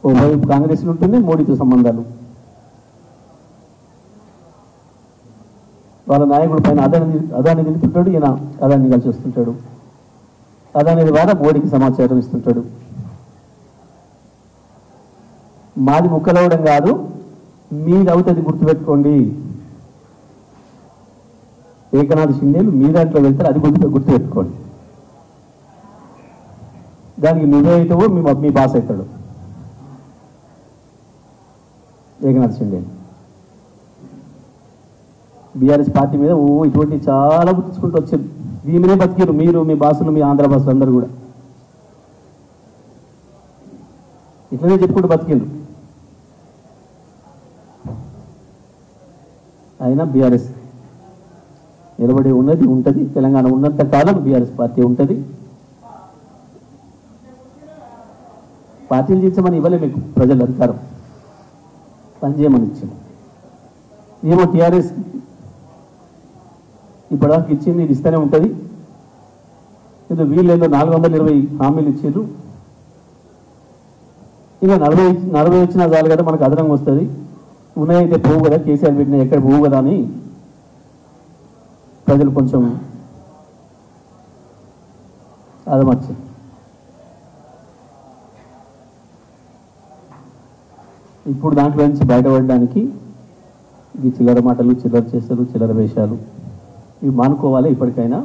ఓవైపు కాంగ్రెస్ ఉంటుంది మోడీతో సంబంధాలు వాళ్ళ నాయకుడు పైన అదాని అదాన్ని నిలుపుతుంటాడు ఈయన అదాన్ని కలిసి వస్తుంటాడు అదాని ద్వారా మోడీకి సమాచారం ఇస్తుంటాడు మాది ముక్కలవడం కాదు మీది అవుతుంది గుర్తుపెట్టుకోండి ఏకనాథ్ షిండేలు మీ దాంట్లో వెళ్తారు అది గుర్తు గుర్తుపెట్టుకోండి దానికి నువ్వే అవుతావో మీ మీ బాస్ అవుతాడు ఏకనాథ్ షిండే బీఆర్ఎస్ పార్టీ మీద ఓ ఇటువంటి చాలా గుర్తించుకుంటూ వచ్చారు దీని మీదే బతికారు మీరు మీ బాసులు మీ ఆంధ్ర బాసులు అందరూ కూడా ఇట్లనే చెప్పుకుంటూ బతికిండ్రు అయినా బీఆర్ఎస్ నిలబడి ఉన్నది ఉంటుంది తెలంగాణ ఉన్నంత కాలం బీఆర్ఎస్ పార్టీ ఉంటుంది పార్టీలు చేసామని ఇవ్వలే మీకు ప్రజలు అధికారం పనిచేయమని ఇచ్చింది ఏమో టీఆర్ఎస్ ఇప్పటిదాకా ఇచ్చింది ఇది ఇస్తూనే ఉంటుంది ఇది వీళ్ళేదో నాలుగు వందల ఇరవై హామీలు ఇచ్చారు ఇక నలభై నలభై వచ్చినా చాలు కదా మనకు అదనంగా వస్తుంది ఉన్నాయైతే పోవు కదా కేసీఆర్ పెట్టిన ఎక్కడ పోవు కదా అని ప్రజలు కొంచెం అదమర్చింది ఇప్పుడు దాంట్లో నుంచి బయటపడడానికి ఈ చిల్లర మాటలు చిల్లర చేష్టలు చిల్లర వేషాలు ఇవి మానుకోవాలి ఇప్పటికైనా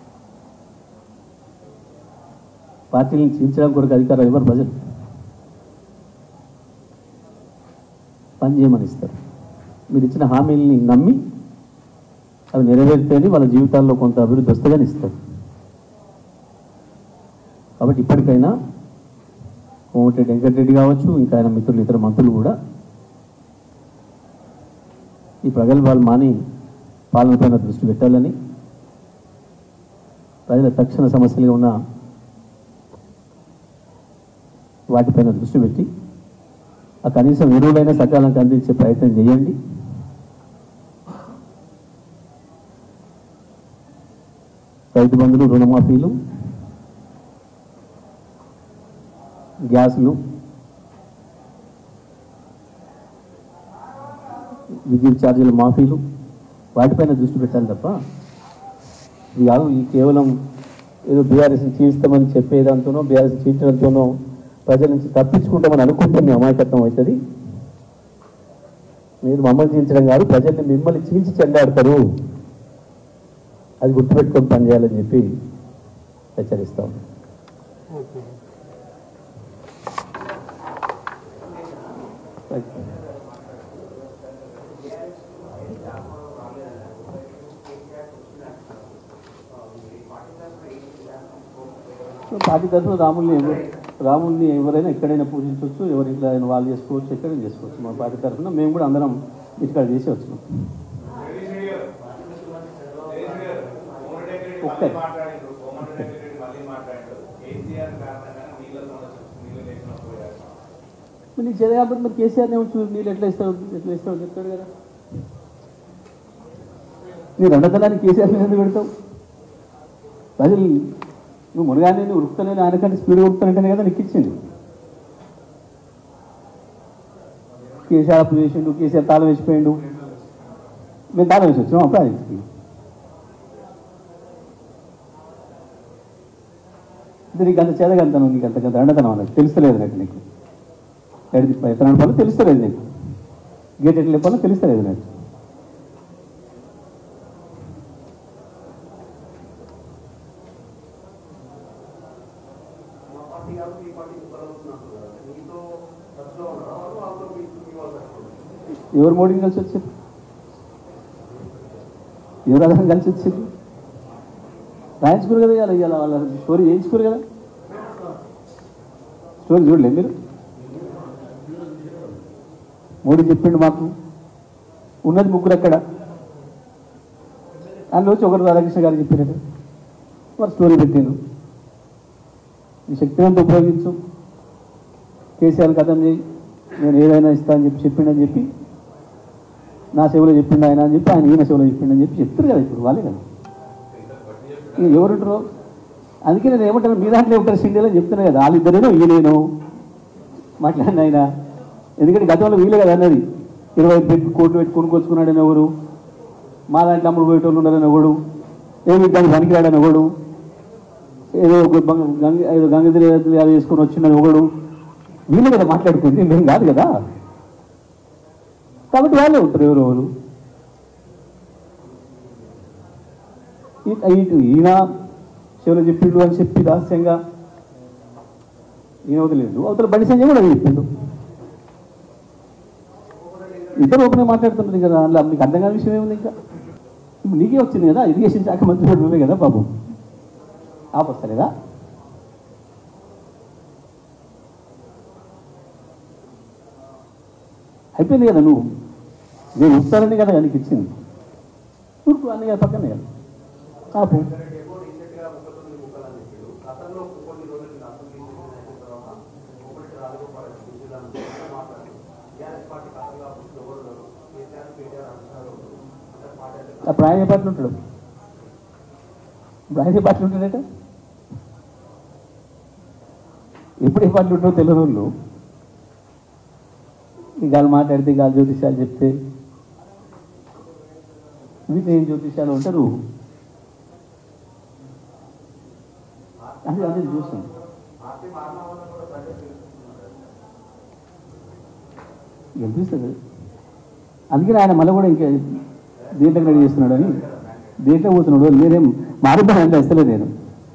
పార్టీని చీల్చడం కొరకు అధికారాలు ఇవ్వరు ప్రజలు పని చేయమని ఇస్తారు మీరు ఇచ్చిన హామీల్ని నమ్మి అవి నెరవేరితేనే వాళ్ళ జీవితాల్లో కొంత అభివృద్ధి వస్తుందని ఇస్తారు కాబట్టి ఇప్పటికైనా కోమటిరెడ్డి వెంకటరెడ్డి కావచ్చు ఇంకా ఆయన మిత్రులు ఇతర మంత్రులు కూడా ఈ ప్రగల్భాలు మాని పాలనపైన దృష్టి పెట్టాలని ప్రజల తక్షణ సమస్యలుగా ఉన్న వాటిపైన దృష్టి పెట్టి ఆ కనీసం ఎరువులైన సకాలానికి అందించే ప్రయత్నం చేయండి రైతు బంధులు రుణమాఫీలు గ్యాసులు విద్యుత్ ఛార్జీల మాఫీలు వాటిపైన దృష్టి పెట్టాలి తప్ప ఇది కాదు ఈ కేవలం ఏదో బీఆర్ఎస్ చీల్స్తామని చెప్పేదాంతోనో బీఆర్ఎస్ చీల్చడంతోనో ప్రజల నుంచి తప్పించుకుంటామని అనుకుంటే మీ అమాయకత్వం అవుతుంది మీరు మమ్మల్ని చీల్చడం కాదు ప్రజల్ని మిమ్మల్ని చీల్చి చెండాడతారు అది గుర్తుపెట్టుకొని పనిచేయాలని చెప్పి హెచ్చరిస్తాం పార్టీ తరఫున రాముల్ని ఎవరు రాముల్ని ఎవరైనా ఎక్కడైనా పూజించవచ్చు ఎవరింట్లో ఆయన వాళ్ళు చేసుకోవచ్చు ఎక్కడైనా చేసుకోవచ్చు మా పార్టీ తరఫున మేము కూడా అందరం ఇక్కడ చేసి వచ్చినాం ఒకే మాట్లాడిండ్రు కోమటిరెడ్డి రెడ్డి మళ్ళీ మాట్లాడిండు కేసీఆర్ కారణంగా నీళ్ళ సమస్య నీళ్ళు లేకుండా పోయారు మరి నీకు చేత కాబట్టి మరి కేసీఆర్నే ఉంచు నీళ్ళు ఎట్లా ఇస్తావు ఎట్లా ఇస్తావు చెప్తాడు కదా నీ రెండతనానికి కేసీఆర్ మీద ఎందుకు పెడతావు ప్రజలు నువ్వు మునగానే నువ్వు ఉరుకుతలేని ఆయనకంటే స్పీడ్ ఉరుకుతానంటేనే కదా నీకు ఇచ్చింది కేసీఆర్ అప్పు చేసిండు కేసీఆర్ తాళం వేసిపోయిండు మేము తాళం వేసి వచ్చినాం అప్పుడు ఆయనకి ఇది నీకు అంత చేదగంతనం నీకు అంత అంత దండతనం అన్నది తెలుస్తలేదు నాకు నీకు ఎడిది ఎత్తనాడు పనులు తెలుస్తలేదు నీకు గేట్ ఎట్లా పనులు తెలుస్తలేదు నాకు ఎవరు మోడీని కలిసి వచ్చారు ఎవరు అదనం కలిసి వచ్చారు రాయించుకోరు కదా ఇవాళ ఇవాళ వాళ్ళ స్టోరీ చేయించుకోరు కదా స్టోరీ చూడలే మీరు మోడీ చెప్పిండు మాకు ఉన్నది ముగ్గురు అక్కడ అందులో వచ్చి ఒకరు రాధాకృష్ణ గారు చెప్పినట్టు మరి స్టోరీ పెట్టిండు ఈ శక్తివంత ఉపయోగించు కేసీఆర్ కథం చేయి నేను ఏదైనా ఇస్తా అని చెప్పి చెప్పిండని చెప్పి నా సేవలో చెప్పిండు ఆయన అని చెప్పి ఆయన ఈయన సేవలో చెప్పిండు అని చెప్పి చెప్తారు కదా ఇప్పుడు వాళ్ళే కదా ఇక ఎవరుంటారో అందుకే నేను ఏమంటాను మీ దాంట్లో ఉంటారు సిండియల్ అని చెప్తున్నా కదా వాళ్ళిద్దరేనో ఈయనేనో మాట్లాడిన ఆయన ఎందుకంటే గతంలో వీలే కదా అన్నది ఇరవై ఐదు పెట్టి కోట్లు పెట్టి కొనుక్కొచ్చుకున్నాడని ఎవరు మా దాంట్లో అమ్ముడు పోయేటోళ్ళు ఉన్నారని ఎవడు ఏమి దానికి పనికిరాడని ఎవడు ఏదో ఒక బంగ- గంగ ఏదో గంగదిరి అది వేసుకొని వచ్చిందని ఒకడు వీళ్ళు కదా మాట్లాడుకుంది మేము కాదు కదా కాబట్టి వాళ్ళే ఉంటారు ఎవరు ఎవరు ఈ- ఇటు ఈయన చెవులు చెప్పిండు అని చెప్పి రహస్యంగా ఈయన వదిలేదు అవతల బండి సంజయ్ కూడా అదే చెప్పిండు ఇద్దరు ఓపెన్ మాట్లాడుతున్నది కదా అందులో మీకు అర్థం కాని విషయం ఏముంది ఇంకా ఇప్పుడు నీకే వచ్చింది కదా ఇరిగేషన్ శాఖ మంత్రి కూడా నువ్వే కదా బాబు ఆపొస్తలేదా అయిపోయింది కదా నువ్వు నేను వస్తానని కదా నీకు ఇచ్చింది ఊరుకు అన్ని కదా పక్కనే కదా ఆపు అప్పుడు ఆయన ఏ పాటలు ఉంటాడు ఇప్పుడు ఆయన ఏ పాటలు ఉంటాడట ఎప్పుడు ఏ పాటలు ఉంటాడో తెలియని వాళ్ళు ఈ గాలి మాట్లాడితే గాలి జ్యోతిషాలు చెప్తే వీటి ఏం జ్యోతిషాలు ఉంటారు అదే అదే చూస్తాం గెలిపిస్తుంది అందుకని ఆయన మళ్ళీ కూడా ఇంకా దీంట్లో రెడీ చేస్తున్నాడని దీంట్లో పోతున్నాడు నేనేం మారుతానని అసలే నేను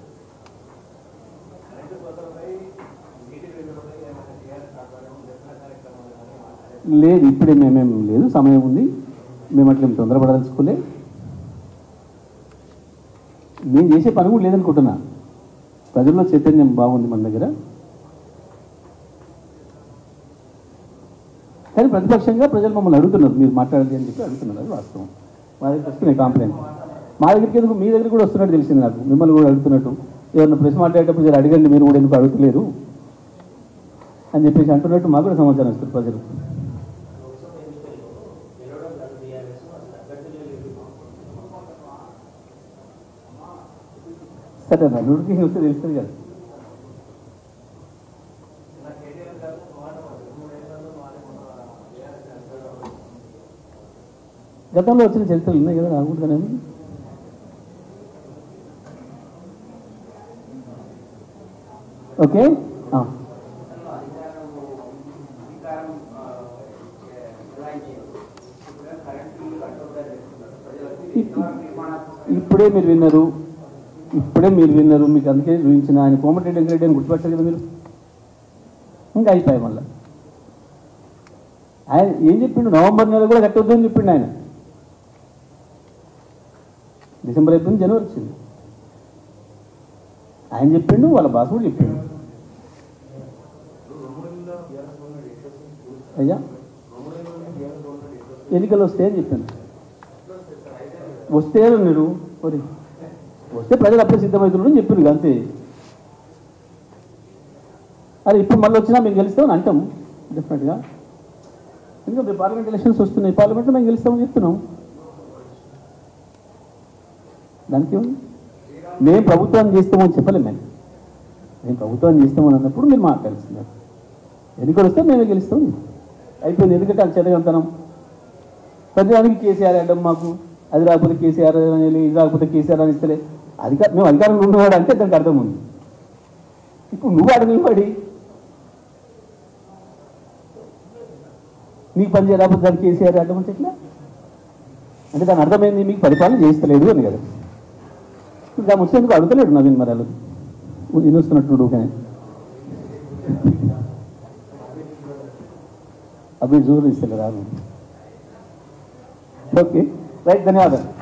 లేదు ఇప్పుడే మేమేం లేదు సమయం ఉంది మేము అట్లా ఏం తొందరపడదలుచుకోలే నేను చేసే పని కూడా లేదనుకుంటున్నా ప్రజల్లో చైతన్యం బాగుంది మన దగ్గర కానీ ప్రతిపక్షంగా ప్రజలు మమ్మల్ని అడుగుతున్నారు మీరు మాట్లాడాలి అని చెప్పి అడుగుతున్నారు అది వాస్తవం మా దగ్గరికి వస్తున్నాయి కాంప్లైంట్ మా దగ్గరికి ఎందుకు మీ దగ్గర కూడా వస్తున్నట్టు తెలిసింది నాకు మిమ్మల్ని కూడా అడుగుతున్నట్టు ఎవరన్నా ప్రశ్న మాట్లాడేటప్పుడు జర అడగండి మీరు కూడా ఎందుకు అడుగుతలేరు అని చెప్పేసి అంటున్నట్టు మాకు కూడా సమాచారం ఇస్తారు ప్రజలు సరే అన్న నోటిఫికేషన్ వస్తే తెలుస్తుంది కదా గతంలో వచ్చిన చరిత్రలు ఉన్నాయి కదా రాకూడదనే ఓకే ఆ. ఇప్పుడే మీరు విన్నారు ఇప్పుడే మీరు విన్నారు మీకు అందుకే చూపించిన ఆయన కోమటిరెడ్డి వెంకరెడ్డి అని గుర్తుపట్టారు కదా మీరు ఇంకా అయిపోయాయి మళ్ళీ ఆయన ఏం చెప్పిండు నవంబర్ నెల కూడా కట్టొద్దు అని చెప్పిండు ఆయన డిసెంబర్ అయిపోయింది జనవరి వచ్చింది ఆయన చెప్పిండు వాళ్ళ బాస్ కూడా చెప్పిండు అయ్యా ఎన్నికలు వస్తే అని చెప్పాను వస్తే అన్నాడు మరి వస్తే ప్రజలు అప్పుడే సిద్ధమవుతున్నాడు అని చెప్పిండు అంతే అరే ఇప్పుడు మళ్ళీ వచ్చినా మేము గెలుస్తామని అంటాం డెఫినెట్గా ఎందుకంటే పార్లమెంట్ ఎలక్షన్స్ వస్తున్నాయి పార్లమెంట్లో మేము గెలుస్తామని చెప్తున్నాం దానికి ఏముంది? మేము ప్రభుత్వాన్ని చేస్తామని చెప్పలేం మేము మేము ప్రభుత్వాన్ని చేస్తామని అన్నప్పుడు మీరు మాట్లాడుతున్నారు ఎన్నికలు వస్తే మేమే గెలుస్తాం అయిపోయింది ఎందుకంటే అది చెడగంతనం ప్రతిదానికి కేసీఆర్ అడ్డం మాకు అది రాకపోతే కేసీఆర్ అని ఇది రాకపోతే కేసీఆర్ అని ఇస్తలే అధికారం మేము అధికారంలో ఉన్నవాడు అంటే దానికి అర్థం ఉంది ఇప్పుడు నువ్వు అడ నిలబడి నీకు పని చేయరాకపోతే దానికి కేసీఆర్ అడ్డం అంటే ఎట్లా అంటే దాని అర్థమైంది మీకు పరిపాలన చేస్తలేదు అని కదా ఇప్పుడు దాని వచ్చేందుకు అడుగుతలేడు నవీన్ మరి వాళ్ళు వినొస్తున్నట్టు కానీ అవి జోరు ఇస్తలేరు ఓకే రైట్ ధన్యవాదాలు